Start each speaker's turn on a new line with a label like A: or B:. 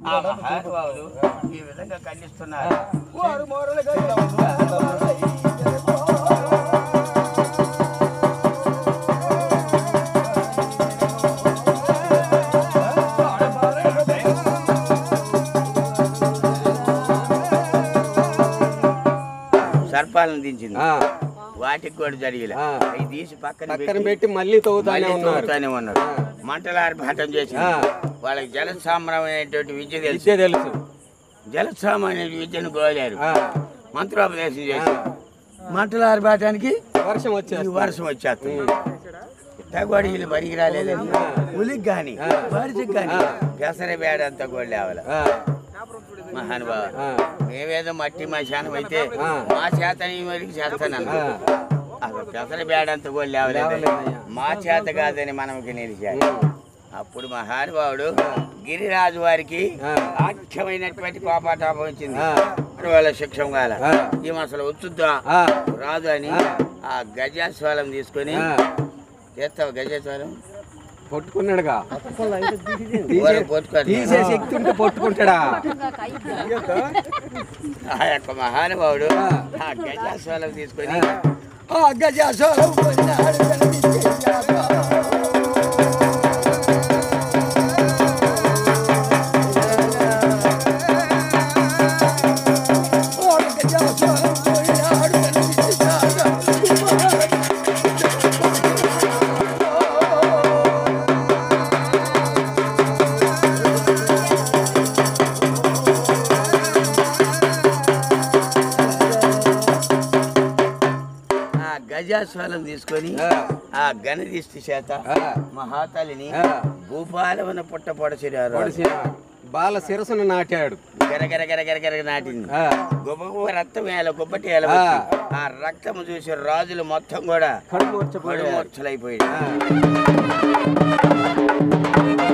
A: ఆ మహానుభావులు ఈ విధంగా ఖండిస్తున్నారు
B: వారు మోరలుగా
A: సర్పాలను దించింది
C: ఆ,
A: వాటికి కూడా జరిగిలే
C: ఆ.
A: అవి తీసి పక్కన
C: పక్కన
A: పెట్టి
C: పెట్టి మళ్ళీ తవ్వుతానే
A: మళ్ళీ
C: ఉన్నారు
A: తవ్వుతానే ఉన్నారు మంటలార్భాటం చేసి
C: ఆ.
A: వాళ్ళకి జలసామ్రం అనేటువంటి విద్య తెలుసు
C: విద్య తెలుసు
A: జలసామ అనే విద్యను గోలారు
C: ఆ,
A: మంత్రోపదేశం చేసి మంటలార్భాటానికి
C: వర్షం
A: ఈ
C: వచ్చేస్తుంది
A: వర్షం వచ్చేస్తుంది తగవాడి వీళ్ళు బరికి రాలేదని ఉలికి కానీ వాడికి కానీ పెసర బేడ అంతా కూడా లేవాల
C: ఆ,
A: మహానుభావ
C: ఆ,
A: మేమేదో మట్టి మశానం అయితే
C: ఆ.
A: మా చేత ఈ మరికి చేస్తాను
C: ఆ.
A: అసలు పెసర బేడ అంతా కూడా లేవలేదు
C: లేవలేదయ్యా.
A: మా చేత కాదని మనకి నిలిచాడు అప్పుడు మహానుభావుడు గిరిరాజు వారికి
C: ఆ.
A: ఆఖ్యమైనటువంటి కోపాటాపం వచ్చింది
C: ఆ.
A: మరి వాళ్ళ శిక్షం కాల
C: ఆ.
A: ఈమె అసలు వచ్చుద్దా
C: ఆ,
A: రాదు అని
C: ఆ.
A: ఆ గజాస్వాలం తీసుకొని
C: ఆ,
A: చేస్తావు గజాస్వాలం
C: పట్టుకున్నాడుగా
A: ఊర పోతుకొని
C: తీసే శక్తి ఉంటే పట్టుకుంటాడా
A: ఆ యొక్క మహానుభావుడు
C: ఆ.
A: ఆ గజాస్వాలం తీసుకొని
C: ఆ.
B: ఆ గజాసోలం పొన్నాడు కనిపించేయాగా. ఆ గజాసోలం పొన్నాడు కనిపించేయాగా.
A: ఆ గజాస్వాలం తీసుకొని
C: ఆ,
A: ఆ గణదిష్టి చేత
C: ఆ,
A: మహాతలిని
C: ఆ.
A: భూపాలవన పుట్ట పొడచిరారు
C: పొడిచిన బాల శిరసును నాటాడు
A: గరగర గరగర గరగ నాటింది
C: ఆ,
A: గొప్ప గొప్ప రక్తం వేల గొప్పటి వేల
C: ఆ.
A: ఆ రక్తం చూసి రాజులు మొత్తం కూడా
C: కడుపు వచ్చపోయాడు
A: కడుమూర్చలైపోయాడు
C: ఆ,